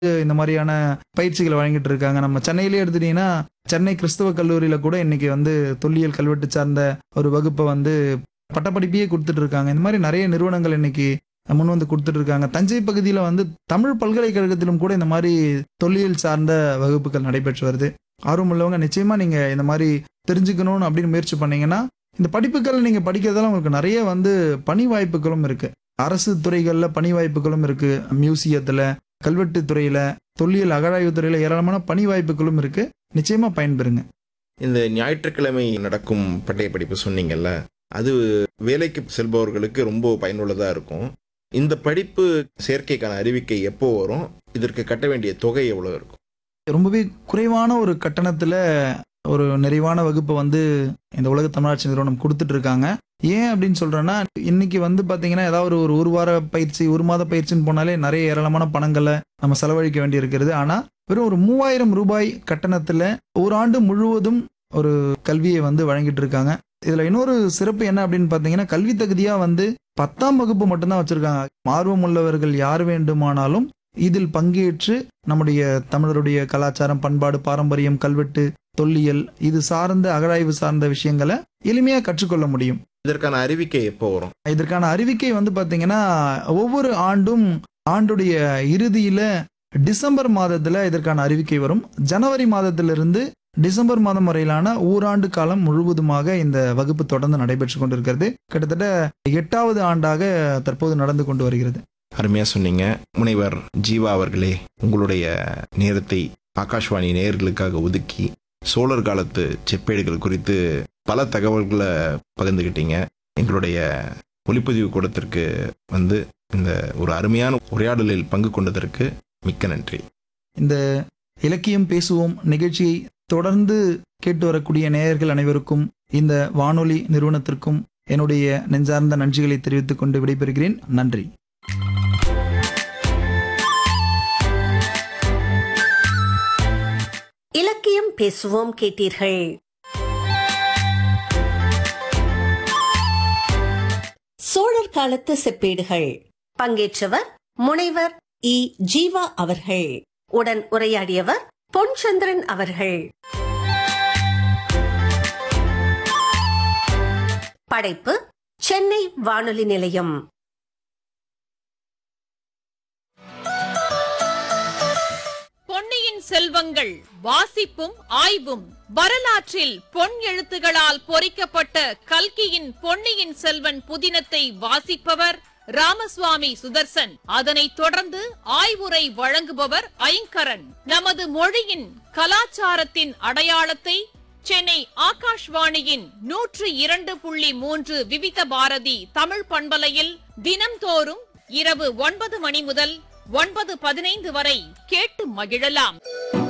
இந்த மாதிரியான பயிற்சிகளை வழங்கிட்டு இருக்காங்க நம்ம சென்னையிலே எடுத்துட்டீங்கன்னா சென்னை கிறிஸ்தவ கல்லூரியில கூட இன்னைக்கு வந்து தொல்லியல் கல்வெட்டு சார்ந்த ஒரு வகுப்பை வந்து பட்டப்படிப்பையே கொடுத்துட்டு இருக்காங்க இந்த மாதிரி நிறைய நிறுவனங்கள் இன்னைக்கு முன் வந்து கொடுத்துட்டு இருக்காங்க தஞ்சை பகுதியில் வந்து தமிழ் பல்கலைக்கழகத்திலும் கூட இந்த மாதிரி தொல்லியல் சார்ந்த வகுப்புகள் நடைபெற்று வருது ஆர்வம் உள்ளவங்க நிச்சயமா நீங்க இந்த மாதிரி தெரிஞ்சுக்கணும்னு அப்படின்னு முயற்சி பண்ணீங்கன்னா இந்த படிப்புகள் நீங்க படிக்கிறதால உங்களுக்கு நிறைய வந்து பணி வாய்ப்புகளும் இருக்கு அரசு துறைகள்ல பணி வாய்ப்புகளும் இருக்கு மியூசியத்துல கல்வெட்டு துறையில தொல்லியல் அகழாய்வு துறையில ஏராளமான பணி வாய்ப்புகளும் இருக்கு நிச்சயமா பயன்பெறுங்க இந்த ஞாயிற்றுக்கிழமை நடக்கும் பட்டய படிப்பு சொன்னீங்கல்ல அது வேலைக்கு செல்பவர்களுக்கு ரொம்ப பயனுள்ளதாக இருக்கும் இந்த படிப்பு சேர்க்கைக்கான அறிவிக்கை எப்போ வரும் இதற்கு கட்ட வேண்டிய தொகை எவ்வளோ இருக்கும் ரொம்பவே குறைவான ஒரு கட்டணத்துல ஒரு நிறைவான வகுப்பை வந்து இந்த உலக தமிழாட்சி நிறுவனம் கொடுத்துட்டு இருக்காங்க ஏன் அப்படின்னு சொல்றேன்னா இன்னைக்கு வந்து பாத்தீங்கன்னா ஏதாவது ஒரு ஒரு ஒரு வார பயிற்சி ஒரு மாத பயிற்சின்னு போனாலே நிறைய ஏராளமான பணங்களை நம்ம செலவழிக்க வேண்டி இருக்கிறது ஆனா வெறும் ஒரு மூவாயிரம் ரூபாய் கட்டணத்துல ஒரு ஆண்டு முழுவதும் ஒரு கல்வியை வந்து வழங்கிட்டு இருக்காங்க இதுல இன்னொரு சிறப்பு என்ன அப்படின்னு பாத்தீங்கன்னா கல்வி தகுதியா வந்து பத்தாம் வகுப்பு மட்டும்தான் வச்சிருக்காங்க ஆர்வம் உள்ளவர்கள் யார் வேண்டுமானாலும் இதில் பங்கேற்று நம்முடைய தமிழருடைய கலாச்சாரம் பண்பாடு பாரம்பரியம் கல்வெட்டு தொல்லியல் இது சார்ந்த அகழாய்வு சார்ந்த விஷயங்களை எளிமையா கற்றுக்கொள்ள முடியும் இதற்கான அறிவிக்கை எப்போ வரும் இதற்கான அறிவிக்கை வந்து பாத்தீங்கன்னா ஒவ்வொரு ஆண்டும் ஆண்டுடைய இறுதியில டிசம்பர் மாதத்துல இதற்கான அறிவிக்கை வரும் ஜனவரி மாதத்திலிருந்து டிசம்பர் மாதம் வரையிலான ஓராண்டு காலம் முழுவதுமாக இந்த வகுப்பு தொடர்ந்து நடைபெற்று கொண்டிருக்கிறது கிட்டத்தட்ட எட்டாவது ஆண்டாக தற்போது நடந்து கொண்டு வருகிறது அருமையாக சொன்னீங்க முனைவர் ஜீவா அவர்களே உங்களுடைய நேரத்தை ஆகாஷ்வாணி நேயர்களுக்காக ஒதுக்கி சோழர் காலத்து செப்பேடுகள் குறித்து பல தகவல்களை பகிர்ந்துக்கிட்டீங்க எங்களுடைய ஒளிப்பதிவு கூடத்திற்கு வந்து இந்த ஒரு அருமையான உரையாடலில் பங்கு கொண்டதற்கு மிக்க நன்றி இந்த இலக்கியம் பேசுவோம் நிகழ்ச்சியை தொடர்ந்து கேட்டு வரக்கூடிய நேயர்கள் அனைவருக்கும் இந்த வானொலி நிறுவனத்திற்கும் என்னுடைய நெஞ்சார்ந்த நன்றிகளை தெரிவித்துக் கொண்டு விடைபெறுகிறேன் நன்றி இலக்கியம் பேசுவோம் கேட்டீர்கள் சோழர் காலத்து செப்பேடுகள் பங்கேற்றவர் முனைவர் இ ஜீவா அவர்கள் உடன் உரையாடியவர் பொன்சந்திரன் அவர்கள் படைப்பு சென்னை வானொலி நிலையம் பொன்னியின் செல்வங்கள் வாசிப்பும் ஆய்வும் வரலாற்றில் பொன் எழுத்துகளால் பொறிக்கப்பட்ட கல்கியின் பொன்னியின் செல்வன் புதினத்தை வாசிப்பவர் ராமசுவாமி சுதர்சன் அதனைத் தொடர்ந்து ஆய்வுரை வழங்குபவர் ஐங்கரன் நமது மொழியின் கலாச்சாரத்தின் அடையாளத்தை சென்னை ஆகாஷ்வாணியின் நூற்று இரண்டு புள்ளி மூன்று விவித பாரதி தமிழ் பண்பலையில் தினம்தோறும் இரவு ஒன்பது மணி முதல் ஒன்பது பதினைந்து வரை கேட்டு மகிழலாம்